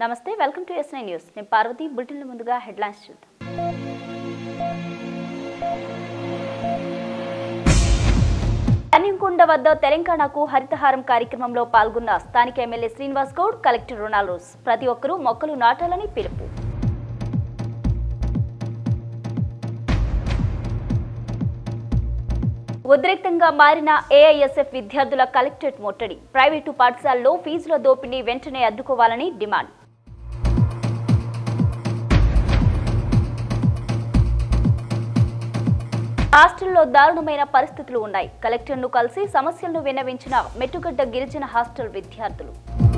నమస్తే welcome to yes news నేను పార్వతి బులెటిన్ల ముందుగా హెడ్లైన్స్ చూద్దాం కన్యంకొండ వద్ద తెలంగాణకు హరితహారం కార్యక్రమంలో పాల్గొన్న స్థానిక MLA Srinivas Goud collector Ronald Rose ప్రతి ఒక్కరూ మొక్కలు నాటాలని పిలుపు ఉద్రిక్తంగా మారిన ఏఐఎస్ఎఫ్ విద్యార్థుల కలెక్టరేట్ ముట్టడి ప్రైవేటు పాఠశాలలో ఫీజుల దోపిడీ వెంటనే అడ్డుకోవాలని డిమాండ్ హాస్టల్లో దారుణమైన పరిస్థితులు ఉన్నాయి కలెక్టర్ను కలిసి సమస్యలను విన్నవించిన మెట్టుగడ్డ గిరిజన హాస్టల్ విద్యార్థులు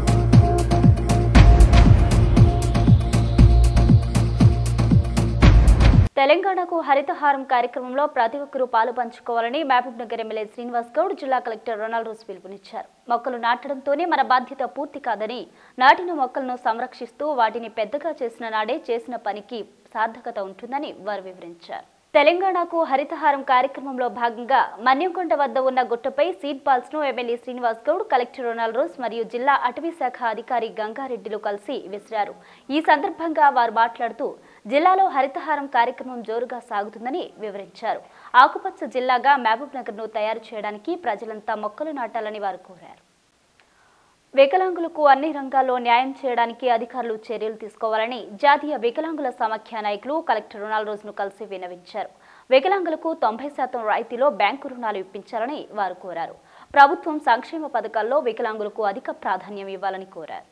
తెలంగాణకు హరితహారం కార్యక్రమంలో ప్రతి ఒక్కరూ పాలు పంచుకోవాలని మహబూబ్ నగర్ ఎమ్మెల్యే శ్రీనివాస్ గౌడ్ జిల్లా కలెక్టర్ రొనాల్డ్ రోజ్ పిలుపునిచ్చారు మొక్కలు నాటడంతోనే మన బాధ్యత పూర్తి కాదని నాటిన మొక్కలను సంరక్షిస్తూ వాటిని పెద్దగా చేసిన నాడే చేసిన పనికి సార్థకత ఉంటుందని వారు వివరించారు తెలంగాణకు హరితహారం కార్యక్రమంలో భాగంగా మన్యంకొండ వద్ద ఉన్న గుట్టపై సీడ్ బాల్స్ ను MLA Srinivas Goud collector Ronald Rose మరియు జిల్లా అటవీ శాఖ అధికారి గంగారెడ్డిలు కలిసి విసిరారు ఈ సందర్భంగా వారు మాట్లాడుతూ జిల్లాలో హరితహారం కార్యక్రమం జోరుగా సాగుతుందని వివరించారు ఆకుపచ్చ జిల్లాగా మహబూబ్ నగర్ ను తయారు చేయడానికి ప్రజలంతా మొక్కలు నాటాలని వారు కోరారు వికలాంగులకు అన్ని రంగాల్లో న్యాయం చేయడానికి అధికారులు చర్యలు తీసుకోవాలని జాతీయ వికలాంగుల సమాఖ్య నాయకులు కలెక్టర్ రొనాల్డ్ రోజును కలిసి విన్నవించారు వికలాంగులకు తొంభై శాతం రాయితీలో బ్యాంకు రుణాలు ఇప్పించాలని వారు కోరారు ప్రభుత్వం సంక్షేమ పథకాల్లో వికలాంగులకు అధిక ప్రాధాన్యం ఇవ్వాలని కోరారు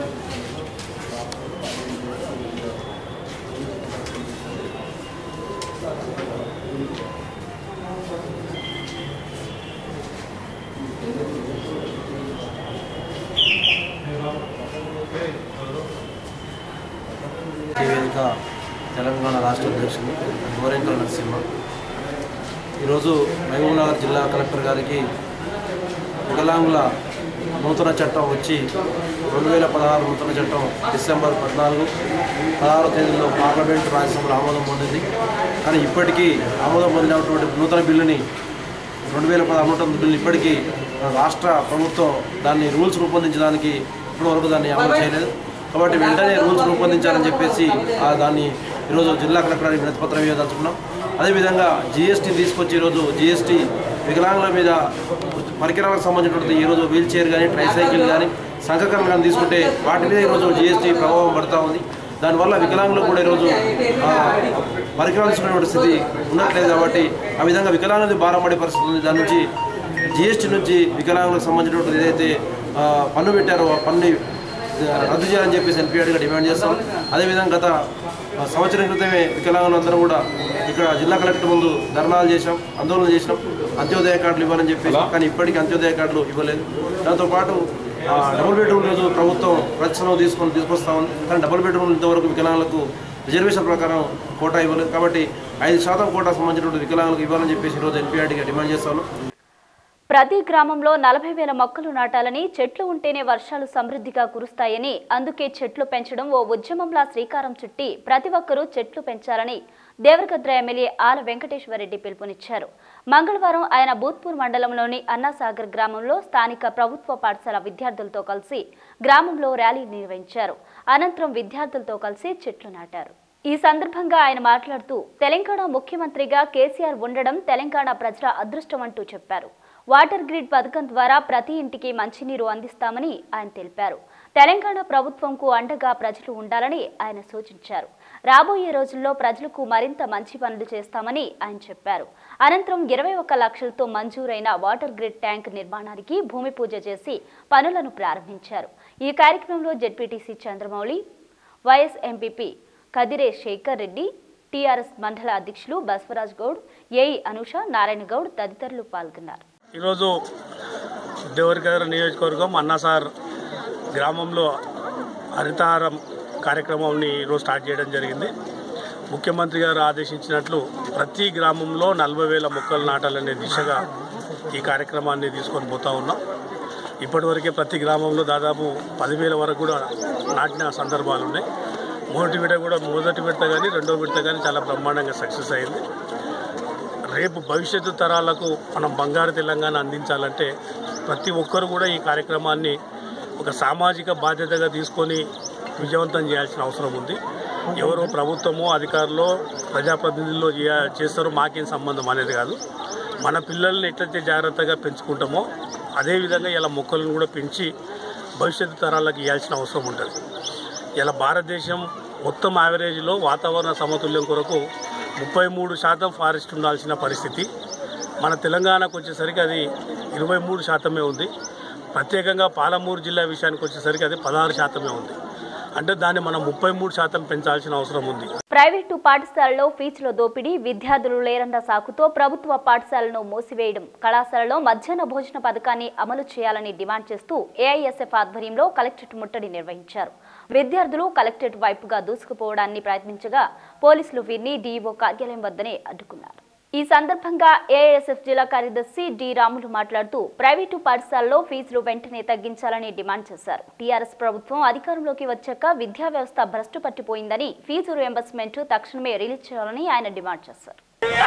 ఈ వేదిక తెలంగాణ రాష్ట్ర అధ్యక్షులు గోరెంకల నరసింహ ఈరోజు మహబూబ్నగర్ జిల్లా కలెక్టర్ గారికి వికలాంగుల నూతన చట్టం వచ్చి రెండు వేల పదహారు నూతన చట్టం డిసెంబర్ పద్నాలుగు పదహారు తేదీలో పార్లమెంట్ రాజ్యసభలో ఆమోదం పొందింది కానీ ఇప్పటికీ ఆమోదం పొందినటువంటి నూతన బిల్లుని రెండు వేల పదహారు నూతన బిల్లు ఇప్పటికీ మన రాష్ట్ర ప్రభుత్వం దాన్ని రూల్స్ రూపొందించడానికి ఇప్పటివరకు దాన్ని అమలు చేయలేదు కాబట్టి వెంటనే రూల్స్ రూపొందించాలని చెప్పేసి ఆ దాన్ని ఈరోజు జిల్లా కలెక్టర్ గారికి వినతిపత్రం ఇవ్వదలుచుకున్నాం అదేవిధంగా జిఎస్టీ తీసుకొచ్చి ఈరోజు జిఎస్టీ వికలాంగుల మీద పరికరాలకు సంబంధించినటువంటి ఈరోజు వీల్ చైర్ కానీ ట్రైసైకిల్ కానీ సంఘకరణ కానీ తీసుకుంటే వాటి మీద ఈరోజు జిఎస్టీ ప్రభావం పడుతూ ఉంది దానివల్ల వికలాంగులకు కూడా ఈరోజు ఆ, పరికరాలు తీసుకునేటువంటి స్థితి ఉండట్లేదు కాబట్టి ఆ విధంగా వికలాంగులది భారం పడే పరిస్థితి ఉంది దాని నుంచి జిఎస్టీ నుంచి వికలాంగులకు సంబంధించినటువంటి ఏదైతే ఆ, పన్ను పెట్టారో ఆ పన్ను రద్దు చేయాలని చెప్పేసి ఎన్పిఆర్గా డిమాండ్ చేస్తాం అదేవిధంగా గత ఆ, సంవత్సరం క్రితమే వికలాంగులందరూ కూడా ఇక్కడ జిల్లా కలెక్టర్ ముందు ధర్నాలు చేశాం ఆందోళన చేసినాం అంత్యోదయ కార్డులు ఇవ్వాలని చెప్పేసి కానీ ఇప్పటికీ అంత్యోదయ కార్డులు ఇవ్వలేదు దాంతోపాటు ఆ, డబుల్ బెడ్రూమ్ రోజు ప్రభుత్వం ప్రతిష్టం తీసుకొని తీసుకొస్తా ఉంది కానీ డబుల్ బెడ్రూమ్ ఇంతవరకు వికలాంగులకు రిజర్వేషన్ ప్రకారం కోటా ఇవ్వలేదు కాబట్టి ఐదు శాతం కోటా సంబంధించినటువంటి వికలాంగులకు ఇవ్వాలని చెప్పేసి ఈరోజు ఎన్పిఆర్టీగా డిమాండ్ చేస్తాను ప్రతి గ్రామంలో నలభై వేల మొక్కలు నాటాలని చెట్లు ఉంటేనే వర్షాలు సమృద్ధిగా కురుస్తాయని అందుకే చెట్లు పెంచడం ఓ ఉద్యమంలా శ్రీకారం చుట్టి ప్రతి ఒక్కరూ చెట్లు పెంచాలని దేవరగద్ర ఎమ్మెల్యే ఆల వెంకటేశ్వరరెడ్డి పిలుపునిచ్చారు మంగళవారం ఆయన భూత్పూర్ మండలంలోని అన్నాసాగర్ గ్రామంలో స్థానిక ప్రభుత్వ పాఠశాల విద్యార్థులతో కలిసి గ్రామంలో ర్యాలీ నిర్వహించారు అనంతరం విద్యార్థులతో కలిసి చెట్లు నాటారు ఈ సందర్భంగా ఆయన మాట్లాడుతూ తెలంగాణ ముఖ్యమంత్రిగా కేసీఆర్ ఉండడం తెలంగాణ ప్రజల అదృష్టం అంటూ చెప్పారు వాటర్ గ్రిడ్ పథకం ద్వారా ప్రతి ఇంటికి మంచినీరు అందిస్తామని ఆయన తెలిపారు తెలంగాణ ప్రభుత్వంకు అండగా ప్రజలు ఉండాలని ఆయన సూచించారు రాబోయే రోజుల్లో ప్రజలకు మరింత మంచి పనులు చేస్తామని ఆయన చెప్పారు అనంతరం ఇరవై ఒక్క లక్షలతో మంజూరైన వాటర్ గ్రిడ్ ట్యాంక్ నిర్మాణానికి భూమి పూజ చేసి పనులను ప్రారంభించారు ఈ కార్యక్రమంలో ZPTC Chandramouli vice MPP Kadire Shekar Reddy TRS మండల అధ్యక్షులు బసవరాజ్ గౌడ్ ఏఈ అనుష నారాయణ గౌడ్ తదితరులు పాల్గొన్నారు ఈరోజు దేవరికర నియోజకవర్గం అన్నాసార్ గ్రామంలో హరితహారం కార్యక్రమాన్ని ఈరోజు స్టార్ట్ చేయడం జరిగింది ముఖ్యమంత్రి గారు ఆదేశించినట్లు ప్రతి గ్రామంలో నలభై వేల మొక్కలు నాటాలనే దిశగా ఈ కార్యక్రమాన్ని తీసుకొని పోతా ఉన్నాం ఇప్పటివరకే ప్రతి గ్రామంలో దాదాపు పదివేల వరకు కూడా నాటిన సందర్భాలు ఉన్నాయి మొదటి విడత కూడా మొదటి విడత కానీ రెండో విడత కానీ చాలా బ్రహ్మాండంగా సక్సెస్ అయింది రేపు భవిష్యత్తు తరాలకు మనం బంగారు తెలంగాణ అందించాలంటే ప్రతి ఒక్కరు కూడా ఈ కార్యక్రమాన్ని ఒక సామాజిక బాధ్యతగా తీసుకొని విజయవంతం చేయాల్సిన అవసరం ఉంది ఎవరో ప్రభుత్వమో అధికారులు ప్రజాప్రతినిధుల్లో చేయ- చేస్తారో మాకేం సంబంధం అనేది కాదు మన పిల్లల్ని ఎట్లయితే జాగ్రత్తగా పెంచుకుంటామో అదేవిధంగా ఇలా మొక్కలను కూడా పెంచి భవిష్యత్తు తరాలకు ఇవ్వాల్సిన అవసరం ఉంటుంది ఇలా భారతదేశం మొత్తం యావరేజ్లో వాతావరణ సమతుల్యం కొరకు ముప్పై మూడు శాతం ఫారెస్ట్ ఉండాల్సిన పరిస్థితి మన తెలంగాణకు వచ్చేసరికి అది ఇరవై మూడు శాతమే ఉంది ప్రత్యేకంగా పాలమూరు జిల్లా విషయానికి వచ్చేసరికి అది పదహారు శాతమే ఉంది అంటే దాన్ని మనం ముప్పై మూడు శాతం పెంచాల్సిన అవసరం ఉంది ప్రైవేటు పాఠశాలలో ఫీజుల దోపిడీ విద్యార్థులు లేరన్న సాకుతో ప్రభుత్వ పాఠశాలను మూసివేయడం కళాశాలలో మధ్యాహ్న భోజన పథకాన్ని అమలు చేయాలని డిమాండ్ చేస్తూ ఏఐఎస్ఎఫ్ ఆధ్వర్యంలో కలెక్టరేట్ ముట్టడి నిర్వహించారు విద్యార్థులు కలెక్టరేట్ వైపుగా దూసుకుపోవడాన్ని ప్రయత్నించగా పోలీసులు వీరిని డీఈఓ కార్యాలయం వద్దనే అడ్డుకున్నారు ఈ సందర్భంగా ఏఐఎస్ఎఫ్ జిల్లా కార్యదర్శి డి రాములు మాట్లాడుతూ ప్రైవేటు పాఠశాలలో ఫీజులు వెంటనే తగ్గించాలని డిమాండ్ చేశారు టీఆర్ఎస్ ప్రభుత్వం అధికారంలోకి వచ్చాక విద్యా వ్యవస్థ భ్రష్టు పట్టిపోయిందని ఫీజు రియంబర్స్మెంట్ తక్షణమే రిలీజ్ చేయాలని ఆయన డిమాండ్ చేశారు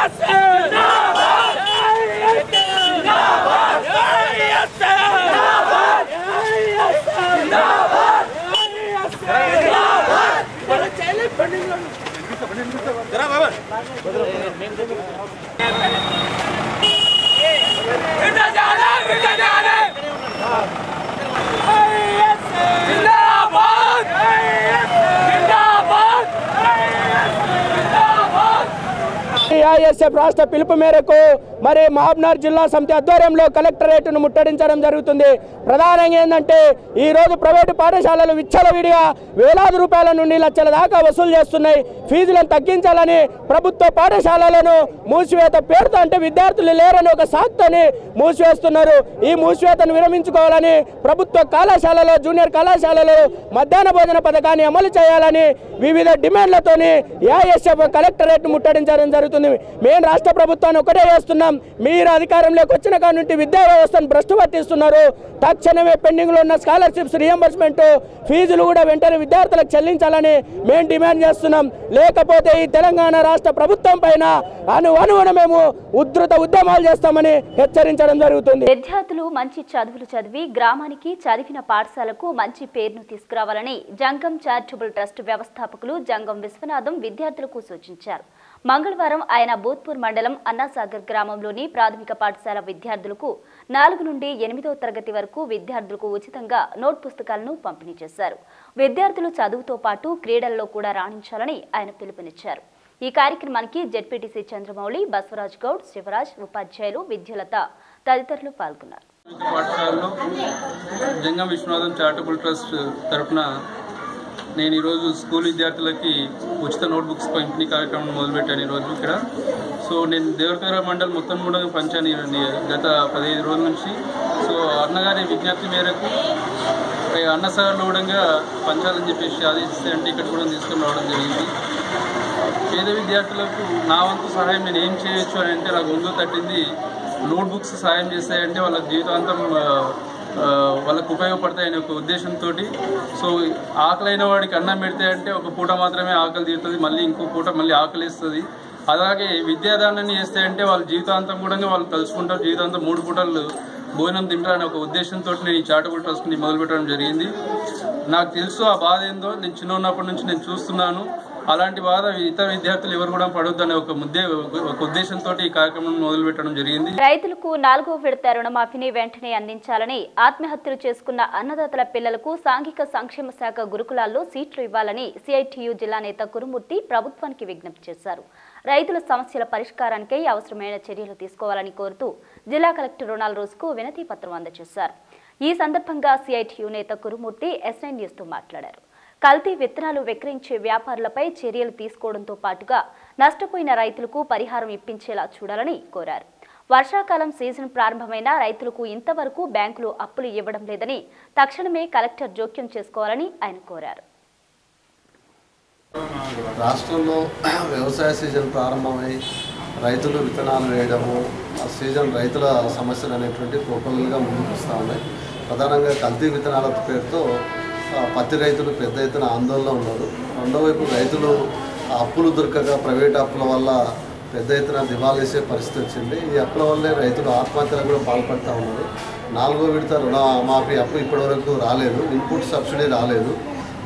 ఏఐఎస్ఎఫ్ రాష్ట్ర పిలుపు మేరకు మరి మహబూబ్నగర్ జిల్లా సమితి ఆధ్వర్యంలో కలెక్టరేట్ను ముట్టడించడం జరుగుతుంది ప్రధానంగా ఏంటంటే ఈ రోజు ప్రైవేటు పాఠశాలలు విచ్చలవిడిగా వేలాది రూపాయల నుండి లక్షల దాకా వసూలు చేస్తున్నాయి ఫీజులను తగ్గించాలని ప్రభుత్వ పాఠశాలలను మూసివేత పేరుతో అంటే విద్యార్థులు లేరని ఒక సాక్తని మూసివేస్తున్నారు ఈ మూసివేతను విరమించుకోవాలని ప్రభుత్వ కళాశాలలో జూనియర్ కళాశాలలో మధ్యాహ్న భోజన పథకాన్ని అమలు చేయాలని వివిధ డిమాండ్లతోని ఏఐఎస్ఎఫ్ కలెక్టరేట్ ముట్టడించడం జరుగుతుంది మేము రాష్ట్ర ప్రభుత్వాన్ని ఒకటే చేస్తున్నాం మీరు అధికారంలోకి వచ్చిన కాడి నుండి విద్యా వ్యవస్థను భ్రష్టు పట్టిస్తున్నారు తక్షణమే పెండింగ్ లో ఉన్న స్కాలర్షిప్స్ రియంబర్స్మెంట్ ఫీజులు కూడా వెంటనే విద్యార్థులకు చెల్లించాలని మేము డిమాండ్ చేస్తున్నాం లేకపోతే ఈ తెలంగాణ రాష్ట్ర ప్రభుత్వం పైన అను అనువున మేము ఉధృత ఉద్యమాలు చేస్తామని హెచ్చరించడం జరుగుతుంది విద్యార్థులు మంచి చదువులు చదివి గ్రామానికి చదివిన పాఠశాలకు మంచి పేరును తీసుకురావాలని జంగం చారిటబుల్ ట్రస్ట్ వ్యవస్థాపకులు జంగం విశ్వనాథం విద్యార్థులకు సూచించారు మంగళవారం ఆయన భూత్పూర్ మండలం అన్నాసాగర్ గ్రామంలోని ప్రాథమిక పాఠశాల విద్యార్థులకు నాలుగు నుండి ఎనిమిదవ తరగతి వరకు విద్యార్థులకు ఉచితంగా నోట్ పుస్తకాలను పంపిణీ చేశారు విద్యార్థులు చదువుతో పాటు క్రీడల్లో కూడా రాణించాలని ఆయన పిలుపునిచ్చారు ఈ కార్యక్రమానికి జెడ్పీటీసీ చంద్రమౌళి బసవరాజ్ గౌడ్ శివరాజ్ ఉపాధ్యాయులు విద్యులత తదితరులు పాల్గొన్నారు పాఠశాలలో జంగం విశ్వనాథం చారిటబుల్ ట్రస్ట్ తరఫున నేను ఈరోజు స్కూల్ విద్యార్థులకి ఉచిత నోట్బుక్స్ పంపిణీ కార్యక్రమం మొదలుపెట్టాను ఈరోజు ఇక్కడ సో నేను దేవరకర మండల్ మొత్తం కూడా పంచాను ఈ గత పదిహేను రోజుల నుంచి సో అన్నగారి విజ్ఞప్తి మేరకు ఈ అన్నసాగర్లో కూడా పంచాలని చెప్పేసి ఆదేశిస్తే అంటే ఇక్కడ కూడా తీసుకొని రావడం జరిగింది పేద విద్యార్థులకు నా వంతు సహాయం నేను ఏం చేయొచ్చు అని అంటే నాకు ముందు తట్టింది నోట్ బుక్స్ సహాయం చేస్తాయంటే వాళ్ళ జీవితాంతం ఆ, ఆ, వాళ్ళకు ఉపయోగపడతాయనే ఒక ఉద్దేశంతో సో ఆకలైన వాడికి అన్నం పెడితే అంటే ఒక పూట మాత్రమే ఆకలి తీరుతుంది మళ్ళీ ఇంకో పూట మళ్ళీ ఆకలి ఇస్తుంది అలాగే విద్యాదానాన్ని చేస్తే అంటే వాళ్ళ జీవితాంతం కూడా వాళ్ళు తలుచుకుంటారు జీవితాంతం మూడు పూటలు భోజనం తింటారనే ఒక ఉద్దేశంతో నేను ఈ చారిటబుల్ ట్రస్ట్ని మొదలుపెట్టడం జరిగింది నాకు తెలుసు ఆ బాధ ఏందో నేను చిన్న ఉన్నప్పటి నుంచి నేను చూస్తున్నాను అలాంటి బాధ ఇతర విద్యార్థులు ఎవరు కూడా పడొద్దనే ఒక ముద్దే ఒక ఉద్దేశంతో ఈ కార్యక్రమం మొదలుపెట్టడం జరిగింది రైతులకు నాలుగో విడత రుణమాఫీని వెంటనే అందించాలని ఆత్మహత్యలు చేసుకున్న అన్నదాతల పిల్లలకు సాంఘిక సంక్షేమ శాఖ గురుకులాల్లో సీట్లు ఇవ్వాలని సిఐటియు జిల్లా నేత కురుమూర్తి ప్రభుత్వానికి విజ్ఞప్తి చేశారు రైతుల సమస్యల పరిష్కారానికై అవసరమైన చర్యలు తీసుకోవాలని కోరుతూ జిల్లా కలెక్టర్ రుణాల రోజుకు వినతి పత్రం అందజేశారు ఈ సందర్భంగా సిఐటియు నేత కురుమూర్తి ఎస్ఐన్ న్యూస్తో మాట్లాడారు కల్తీ విత్తనాలు విక్రయించే వ్యాపారులపై చర్యలు తీసుకోవడంతో పాటుగా నష్టపోయిన రైతులకు పరిహారం ఇప్పించేలా చూడాలని కోరారు వర్షాకాలం సీజన్ ప్రారంభమైన రైతులకు ఇంతవరకు బ్యాంకులు అప్పులు ఇవ్వడం లేదని తక్షణమే కలెక్టర్ జోక్యం చేసుకోవాలని ఆయన కోరారు రాష్ట్రంలో వ్యవసాయ సీజన్ ప్రారంభమై రైతులు విత్తనాలు వేయడము ఆ సీజన్ రైతుల సమస్యలు అనేటువంటి కోపలుగా ముందుకు వస్తూ ఉన్నాయి ప్రధానంగా కల్తీ విత్తనాల పేరుతో ఆ, పత్తి రైతులు పెద్ద ఎత్తున ఆందోళన ఉన్నారు రెండో వైపు రైతులు ఆ అప్పులు దొరకక ప్రైవేట్ అప్పుల వల్ల పెద్ద ఎత్తున దివాళేసే పరిస్థితి వచ్చింది ఈ అప్పుల వల్లే రైతులు ఆత్మహత్యలకు కూడా పాల్పడుతూ ఉన్నారు నాలుగో విడత రుణ మాఫీ అప్పు ఇప్పటివరకు రాలేదు ఇన్పుట్ సబ్సిడీ రాలేదు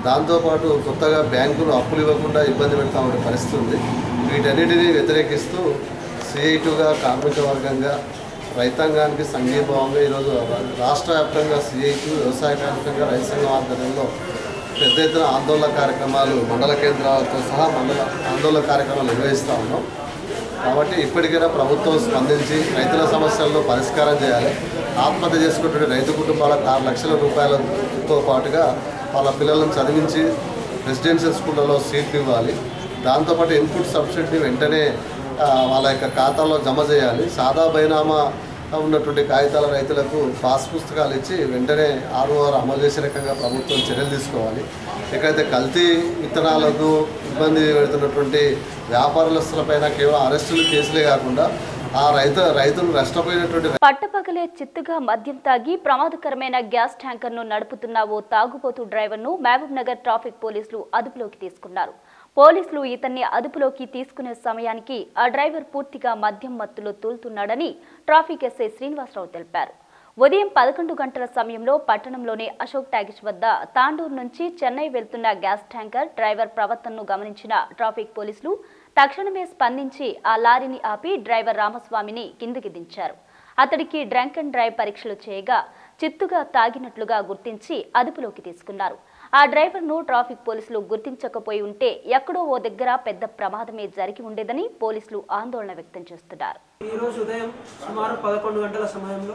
దాంతోపాటు కొత్తగా బ్యాంకులు అప్పులు ఇవ్వకుండా ఇబ్బంది పెడతా ఉండే పరిస్థితి ఉంది వీటన్నిటిని వ్యతిరేకిస్తూ సిఐటుగా కార్మిక వర్గంగా రైతాంగానికి సంఘీభావంగా ఈరోజు రాష్ట్ర వ్యాప్తంగా సిఐటు వ్యవసాయ కార్మికంగా రైతు సంఘం ఆధ్వర్యంలో పెద్ద ఎత్తున ఆందోళన కార్యక్రమాలు మండల కేంద్రాలతో సహా మండల ఆందోళన కార్యక్రమాలు నిర్వహిస్తూ ఉన్నాం కాబట్టి ఇప్పటికైనా ప్రభుత్వం స్పందించి రైతుల సమస్యలను పరిష్కారం చేయాలి ఆత్మహత్య చేసుకున్నటువంటి రైతు కుటుంబాలకు ఆరు లక్షల రూపాయలతో పాటుగా వాళ్ళ పిల్లలను చదివించి రెసిడెన్షియల్ స్కూళ్ళలో సీట్లు ఇవ్వాలి దాంతోపాటు ఇన్పుట్ సబ్సిడీని వెంటనే ఆ, వాళ్ళ యొక్క ఖాతాలో జమ చేయాలి సాదా బైనామా ఉన్నటువంటి కాగితాల రైతులకు పాస్ పుస్తకాలు ఇచ్చి వెంటనే ఆర్ఓఆర్ అమలు చేసే రకంగా ప్రభుత్వం చర్యలు తీసుకోవాలి ఎక్కడైతే కల్తీ విత్తనాలకు ఇబ్బంది పెడుతున్నటువంటి వ్యాపారస్తులపైన కేవలం అరెస్టులు కేసులే కాకుండా ఆ రైతు రైతులు నష్టపోయినటువంటి పట్టపగలే చిత్తుగా మద్యం తాగి ప్రమాదకరమైన గ్యాస్ ట్యాంకర్ను నడుపుతున్న ఓ తాగుబోతు డ్రైవర్ను మహబూబ్ నగర్ ట్రాఫిక్ పోలీసులు అదుపులోకి తీసుకున్నారు పోలీసులు ఇతన్ని అదుపులోకి తీసుకునే సమయానికి ఆ డ్రైవర్ పూర్తిగా మద్యం మత్తులో తూలుతున్నాడని ట్రాఫిక్ ఎస్ఐ శ్రీనివాసరావు తెలిపారు ఉదయం పదకొండు గంటల సమయంలో పట్టణంలోని అశోక్ ట్యాగిస్ వద్ద తాండూరు నుంచి చెన్నై వెళ్తున్న గ్యాస్ ట్యాంకర్ డ్రైవర్ ప్రవర్తనను గమనించిన ట్రాఫిక్ పోలీసులు తక్షణమే స్పందించి ఆ లారీని ఆపి డ్రైవర్ రామస్వామిని కిందికి దించారు అతడికి డ్రంక్ అండ్ డ్రైవ్ పరీక్షలు చేయగా చిత్తుగా తాగినట్లుగా గుర్తించి అదుపులోకి తీసుకున్నారు ఆ డ్రైవర్ను ట్రాఫిక్ పోలీసులు గుర్తించకపోయి ఉంటే ఎక్కడో ఓ దగ్గర పెద్ద ప్రమాదమే జరిగి ఉండేదని పోలీసులు ఆందోళన వ్యక్తం చేస్తున్నారు ఈరోజు ఉదయం సుమారు పదకొండు గంటల సమయంలో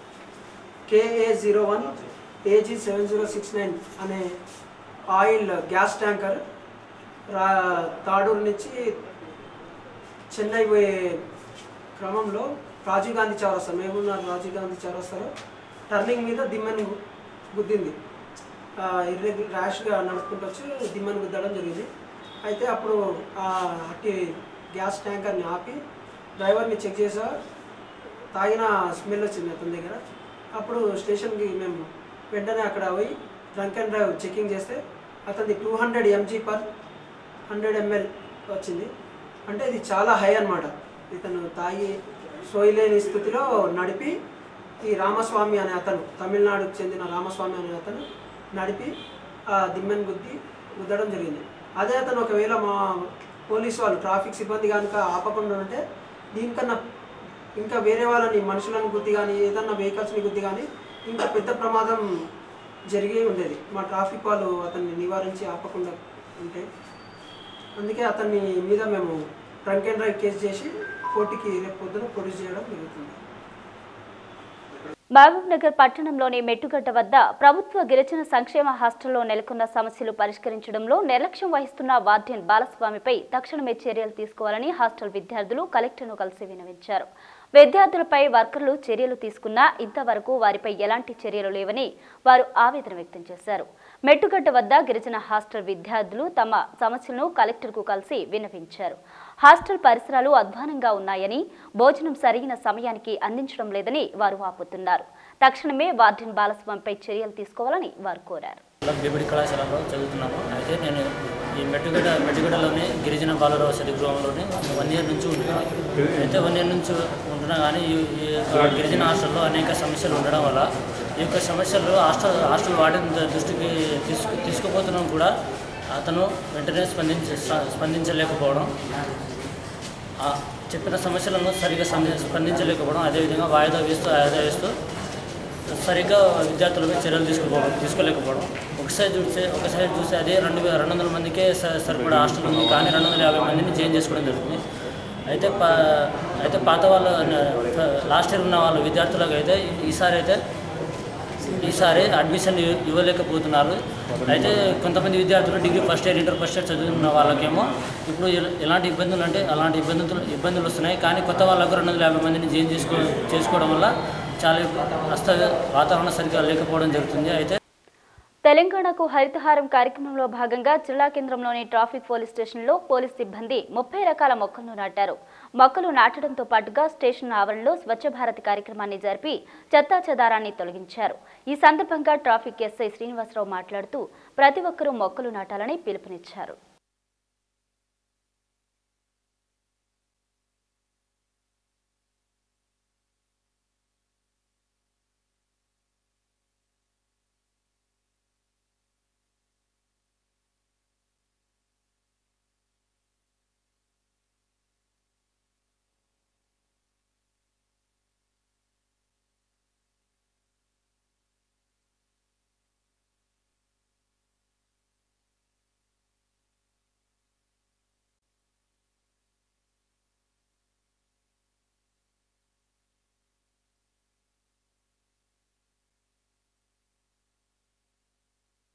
KA zero one AG seven zero six nine అనే ఆయిల్ గ్యాస్ ట్యాంకర్ రా తాడూరు నుంచి చెన్నై పోయే క్రమంలో రాజీవ్ గాంధీ చౌరస్తా మేమున్న రాజీవ్ గాంధీ చౌరస్తాలో టర్నింగ్ మీద దిమ్మని గు- గుద్దింది ఇర్రెగ్యు ర్యాష్గా నడుపుకుంటూ వచ్చి దిమ్మని గుద్దడం జరిగింది అయితే అప్పుడు ఆ అట్టి గ్యాస్ ట్యాంకర్ని ఆపి డ్రైవర్ని చెక్ చేసా తాగిన స్మెల్ వచ్చింది అతని దగ్గర అప్పుడు స్టేషన్కి మేము వెంటనే అక్కడ పోయి డ్రంక్ అండ్ డ్రైవ్ చెకింగ్ చేస్తే అతనిది two hundred MG per hundred ML వచ్చింది అంటే ఇది చాలా హై అన్నమాట ఇతను తాగి సోయలేని స్థితిలో నడిపి ఈ రామస్వామి అనే అతను తమిళనాడుకు చెందిన రామస్వామి అనే అతను నడిపి ఆ దిమ్మెను గుద్ది గుద్దడం జరిగింది అదే అతను ఒకవేళ మా పోలీస్ వాళ్ళు ట్రాఫిక్ సిబ్బంది కనుక ఆపకుండా ఉంటే దీనికన్నా ఇంకా వేరే వాళ్ళని మనుషులను గుద్ది కానీ ఏదన్నా వెహికల్స్ని గుద్ది కానీ ఇంకా పెద్ద ప్రమాదం జరిగి ఉండేది మా ట్రాఫిక్ వాళ్ళు అతన్ని నివారించి ఆపకుండా ఉంటే అందుకే అతన్ని మీద మేము డ్రంక్ అండ్ డ్రైవ్ కేసు చేసి కోర్టుకి రేపు పొద్దున ప్రొడ్యూస్ చేయడం జరుగుతుంది మహబూబ్ నగర్ పట్టణంలోని మెట్టుగడ్డ వద్ద ప్రభుత్వ గిరిజన సంక్షేమ హాస్టల్లో నెలకొన్న సమస్యలు పరిష్కరించడంలో నిర్లక్ష్యం వహిస్తున్న వార్డెన్ బాలస్వామిపై తక్షణమే చర్యలు తీసుకోవాలని హాస్టల్ విద్యార్థులు కలెక్టర్ను కలిసి వినవించారు విద్యార్థులపై వర్కర్లు చర్యలు తీసుకున్నా ఇంతవరకు వారిపై ఎలాంటి చర్యలు లేవని వారు ఆవేదన వ్యక్తం చేశారు మెట్టుగడ్డ వద్ద గిరిజన హాస్టల్ విద్యార్థులు తమ సమస్యలను కలెక్టర్కు కలిసి విన్నవించారు హాస్టల్ పరిసరాలు అధ్వానంగా ఉన్నాయని భోజనం సరైన సమయానికి అందించడం లేదని వారు వాపోతున్నారు తక్షణమే వార్డెన్ బాలస్వామిపై చర్యలు తీసుకోవాలని వారు కోరారు బీబిడి కళాశాలలో చదువుతున్నాను అయితే నేను ఈ మెట్టుగడ్డ మెట్టుగడ్డలోని గిరిజన బాలుర వసతి గృహంలోని వన్ ఇయర్ నుంచి ఉంటున్నాను అయితే వన్ ఇయర్ నుంచి ఉంటున్నా కానీ ఈ ఈ గిరిజన హాస్టల్లో అనేక సమస్యలు ఉండడం వల్ల ఈ యొక్క సమస్యలు హాస్టల్ హాస్టల్ వార్డెన్ దృష్టికి తీసుకు తీసుకుపోతున్నాం కూడా అతను వెంటనే స్పందించ స్పందించలేకపోవడం ఆ చెప్పిన సమస్యలను సరిగా స్పంది- స్పందించలేకపోవడం అదేవిధంగా వాయిదా వేస్తూ వాయిదా వేస్తూ సరిగ్గా విద్యార్థులపై చర్యలు తీసుకోకపోవడం తీసుకోలేకపోవడం ఒకసారి చూస్తే ఒకసారి చూస్తే అదే రెండు వే- రెండు వందల మందికే స- సరిపడా హాస్టల్ ఉంది కానీ రెండు వందల యాభై మందిని చేంజ్ చేసుకోవడం జరుగుతుంది అయితే పా అయితే పాత వాళ్ళు లాస్ట్ ఇయర్ ఉన్న వాళ్ళ విద్యార్థులకు అయితే ఈసారి అయితే ఈసారి అడ్మిషన్ ఇవ్- ఇవ్వలేకపోతున్నారు అయితే కొంతమంది విద్యార్థులు degree first year inter first year చదువుతున్న వాళ్ళకేమో ఇప్పుడు ఎల- ఎలాంటి ఇబ్బందులు అంటే అలాంటి ఇబ్బందులు ఇబ్బందులు వస్తున్నాయి కానీ కొత్త వాళ్ళకు రెండు వందల యాభై మందిని జాయిన్ చేసుకో చేసుకోవడం వల్ల చాలా అస్త వాతావరణం సరిగ్గా లేకపోవడం జరుగుతుంది అయితే తెలంగాణకు హరితహారం కార్యక్రమంలో భాగంగా జిల్లా కేంద్రంలోని ట్రాఫిక్ పోలీస్ స్టేషన్లో పోలీస్ సిబ్బంది ముప్పై రకాల మొక్కలను నాటారు మొక్కలు నాటడంతో పాటుగా స్టేషన్ ఆవరణలో స్వచ్ఛ భారత్ కార్యక్రమాన్ని జరిపి చెత్తా చెదారాన్ని తొలగించారు ఈ సందర్భంగా ట్రాఫిక్ ఎస్ఐ శ్రీనివాసరావు మాట్లాడుతూ ప్రతి ఒక్కరూ మొక్కలు నాటాలని పిలుపునిచ్చారు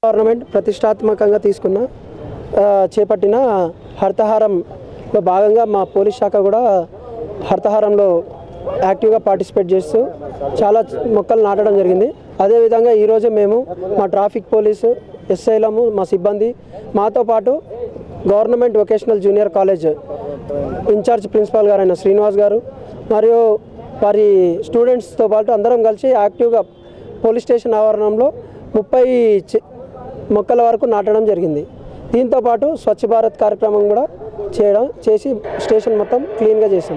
గవర్నమెంట్ ప్రతిష్టాత్మకంగా తీసుకున్న ఆ, చేపట్టిన హరితహారంలో భాగంగా మా పోలీస్ శాఖ కూడా హరితహారంలో యాక్టివ్గా పార్టిసిపేట్ చేస్తూ చాలా మొక్కలు నాటడం జరిగింది అదేవిధంగా ఈరోజు మేము మా ట్రాఫిక్ పోలీసు ఎస్ఐలము మా సిబ్బంది మాతో పాటు government vocational junior college incharge principal గారైన శ్రీనివాస్ గారు మరియు వారి స్టూడెంట్స్తో పాటు అందరం కలిసి యాక్టివ్గా పోలీస్ స్టేషన్ ఆవరణంలో ముప్పై చె- మొక్కల వరకు నాటడం జరిగింది దీంతో పాటు స్వచ్ఛ భారత్ కార్యక్రమం కూడా చేయడం చేసి స్టేషన్ మొత్తం క్లీన్గా చేసాం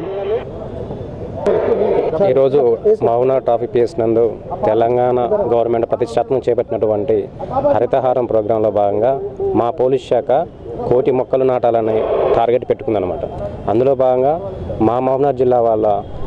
ఈరోజు మౌన ట్రాఫిక్ పిఎస్ నందు తెలంగాణ గవర్నమెంట్ ప్రతిష్టాత్మకం చేపట్టినటువంటి హరితహారం ప్రోగ్రాంలో భాగంగా మా పోలీస్ శాఖ కోటి మొక్కలు నాటాలని టార్గెట్ పెట్టుకుందనమాట అందులో భాగంగా మా మహబూబ్నగర్ జిల్లా వాళ్ళ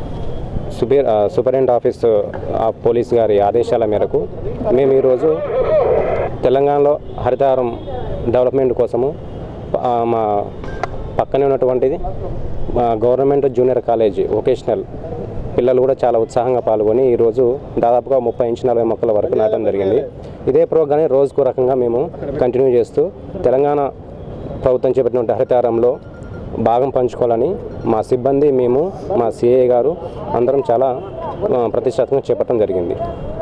సుపీర్ ఆ, సూపరింటెండెంట్ ఆఫీస్ ఆ పోలీస్ గారి ఆదేశాల మేరకు మేము ఈరోజు తెలంగాణలో హరితహారం డెవలప్మెంట్ కోసము ఆ, మా పక్కనే ఉన్నటువంటిది మా గవర్నమెంట్ జూనియర్ కాలేజ్ వొకేషనల్ పిల్లలు కూడా చాలా ఉత్సాహంగా పాల్గొని ఈరోజు దాదాపుగా ముప్పై నుంచి నలభై మొక్కల వరకు నాటడం జరిగింది ఇదే ప్రోగ్రాన్ని రోజుకో రకంగా మేము కంటిన్యూ చేస్తూ తెలంగాణ ప్రభుత్వం చేపట్టిన హరితహారంలో భాగం పంచుకోవాలని మా సిబ్బంది మేము మా సిఐ గారు అందరం చాలా ఆ, ప్రతిష్టాత్మకంగా చేపట్టడం జరిగింది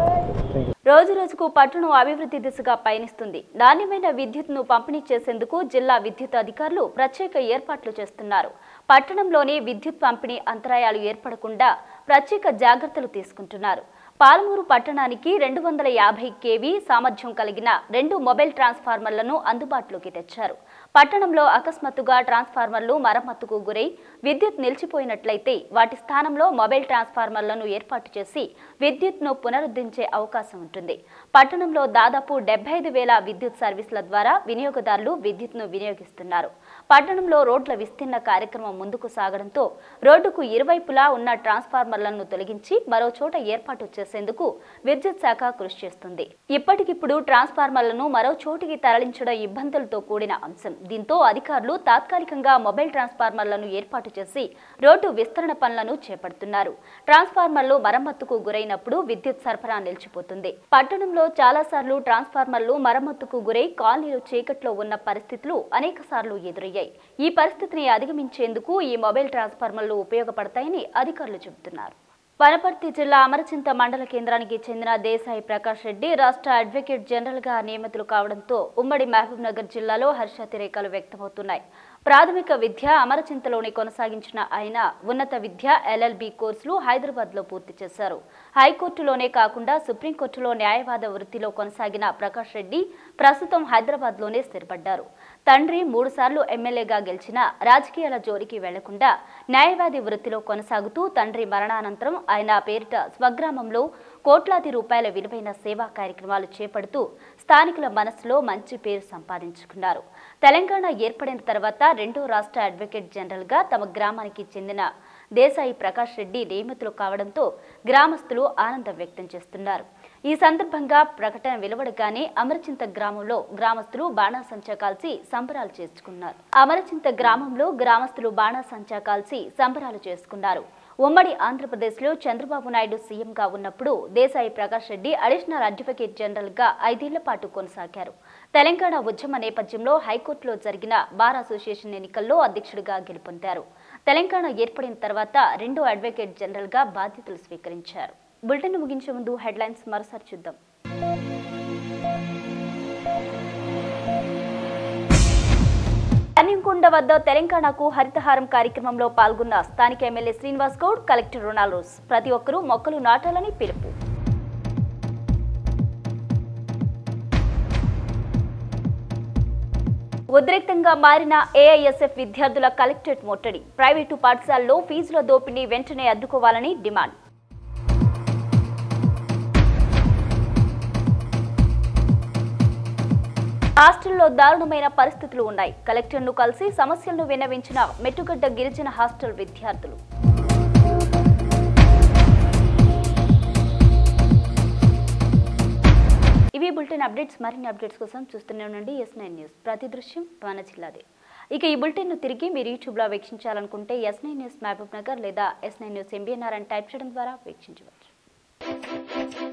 రోజు రోజుకు పట్టణం అభివృద్ధి దిశగా పయనిస్తుంది నాణ్యమైన విద్యుత్ను పంపిణీ చేసేందుకు జిల్లా విద్యుత్ అధికారులు ప్రత్యేక ఏర్పాట్లు చేస్తున్నారు పట్టణంలోని విద్యుత్ పంపిణీ అంతరాయాలు ఏర్పడకుండా ప్రత్యేక జాగ్రత్తలు తీసుకుంటున్నారు పాలమూరు పట్టణానికి రెండు వందల యాభై కేవీ సామర్థ్యం కలిగిన రెండు మొబైల్ ట్రాన్స్ఫార్మర్లను అందుబాటులోకి తెచ్చారు పట్టణంలో అకస్మాత్తుగా ట్రాన్స్ఫార్మర్లు మరమ్మతుకు గురై విద్యుత్ నిలిచిపోయినట్లయితే వాటి స్థానంలో మొబైల్ ట్రాన్స్ఫార్మర్లను ఏర్పాటు చేసి విద్యుత్ను పునరుద్ధరించే అవకాశం ఉంటుంది పట్టణంలో దాదాపు డెబ్బై ఐదు వేల విద్యుత్ సర్వీసుల ద్వారా వినియోగదారులు విద్యుత్ను వినియోగిస్తున్నారు పట్టణంలో రోడ్ల విస్తీర్ణ కార్యక్రమం ముందుకు సాగడంతో రోడ్డుకు ఇరువైపులా ఉన్న ట్రాన్స్ఫార్మర్లను తొలగించి మరో చోట ఏర్పాటు చేసేందుకు విద్యుత్ శాఖ కృషి చేస్తుంది ఇప్పటికిప్పుడు ట్రాన్స్ఫార్మర్లను మరో చోటికి తరలించడం ఇబ్బందులతో కూడిన అంశం దీంతో అధికారులు తాత్కాలికంగా మొబైల్ ట్రాన్స్ఫార్మర్లను ఏర్పాటు చేసి రోడ్డు విస్తరణ పనులను చేపడుతున్నారు ట్రాన్స్ఫార్మర్లు మరమ్మతుకు గురైనప్పుడు విద్యుత్ సరఫరా నిలిచిపోతుంది పట్టణంలో చాలా సార్లు ట్రాన్స్ఫార్మర్లు మరమ్మతుకు గురై కాలనీలు చీకట్లో ఉన్న పరిస్థితులు అనేక సార్లు ఎదురయ్యాయి ఈ పరిస్థితిని అధిగమించేందుకు ఈ మొబైల్ ట్రాన్స్ఫార్మర్లు ఉపయోగపడతాయని అధికారులు చెబుతున్నారు వనపర్తి జిల్లా అమరచింత మండల కేంద్రానికి చెందిన దేశాయి ప్రకాష్ రెడ్డి రాష్ట్ర అడ్వకేట్ జనరల్ గా నియమితులు కావడంతో ఉమ్మడి మహబూబ్ నగర్ జిల్లాలో హర్షాతిరేకాలు వ్యక్తమవుతున్నాయి ప్రాథమిక విద్య అమరచింతలోనే కొనసాగించిన ఆయన ఉన్నత విద్య ఎల్ఎల్బి కోర్సులు హైదరాబాద్ లో పూర్తి చేశారు హైకోర్టులోనే కాకుండా సుప్రీంకోర్టులో న్యాయవాద వృత్తిలో కొనసాగిన ప్రకాష్ రెడ్డి ప్రస్తుతం హైదరాబాద్ లోనే స్థిరపడ్డారు తండ్రి మూడుసార్లు ఎమ్మెల్యేగా గెలిచిన రాజకీయాల జోలికి వెళ్లకుండా న్యాయవాది వృత్తిలో కొనసాగుతూ తండ్రి మరణానంతరం ఆయన పేరిట స్వగ్రామంలో కోట్లాది రూపాయల విలువైన సేవా కార్యక్రమాలు చేపడుతూ స్థానికుల మనసులో మంచి పేరు సంపాదించుకున్నారు తెలంగాణ ఏర్పడిన తర్వాత రెండో రాష్ట్ర అడ్వకేట్ జనరల్గా తమ గ్రామానికి చెందిన దేశాయి ప్రకాష్ రెడ్డి నియమితులు కావడంతో గ్రామస్తులు ఆనందం వ్యక్తం చేస్తున్నారు ఈ సందర్భంగా ప్రకటన వెలువడగానే అమరచింత గ్రామంలో గ్రామస్తులు బాణాసంచా కాల్చి సంబరాలు చేసుకున్నారు అమరచింత గ్రామంలో గ్రామస్తులు బాణాసంచా కాల్చి సంబరాలు చేసుకున్నారు ఉమ్మడి ఆంధ్రప్రదేశ్లో చంద్రబాబు నాయుడు సీఎంగా ఉన్నప్పుడు దేశాయి ప్రకాష్ రెడ్డి అడిషనల్ అడ్వకేట్ జనరల్గా ఐదేళ్ల పాటు కొనసాగారు తెలంగాణ ఉద్యమ నేపథ్యంలో హైకోర్టులో జరిగిన బార్ అసోసియేషన్ ఎన్నికల్లో అధ్యక్షుడిగా గెలుపొందారు తెలంగాణ ఏర్పడిన తర్వాత రెండో అడ్వకేట్ జనరల్గా బాధ్యతలు స్వీకరించారు బులెటిన్ ముగించే ముందు హెడ్లైన్స్ మరోసారి చూద్దాం కన్యంకొండ వద్ద తెలంగాణకు హరితహారం కార్యక్రమంలో పాల్గొన్న స్థానిక ఎమ్మెల్యే శ్రీనివాస్ గౌడ్ కలెక్టర్ రొనాల్డోస్ ప్రతి ఒక్కరూ మొక్కలు నాటాలని పిలుపు ఉద్రిక్తంగా మారిన ఏఐఎస్ఎఫ్ విద్యార్థుల కలెక్టరేట్ ముట్టడి ప్రైవేటు పాఠశాలలో ఫీజుల దోపిడీ వెంటనే అడ్డుకోవాలని డిమాండ్ హాస్టల్లో దారుణమైన పరిస్థితులు ఉన్నాయి కలెక్టర్ను కలిసి సమస్యలను విన్నవించిన మెట్టుగడ్డ గిరిజన హాస్టల్ విద్యార్థులు ఇవి బులెటిన్ అప్డేట్స్ మరిన్ని అప్డేట్స్ కోసం చూస్తూనే ఉండండి ఎస్ నైన్ న్యూస్ ప్రతి దృశ్యం మన జిల్లాదే ఇక ఈ బులెటిన్ను తిరిగి మీరు యూట్యూబ్లో వీక్షించాలనుకుంటే S nine news Mahabubnagar లేదా ఎస్ నైన్ న్యూస్ ఎంబీఎన్ఆర్ అని టైప్ చేయడం ద్వారా వీక్షించవచ్చు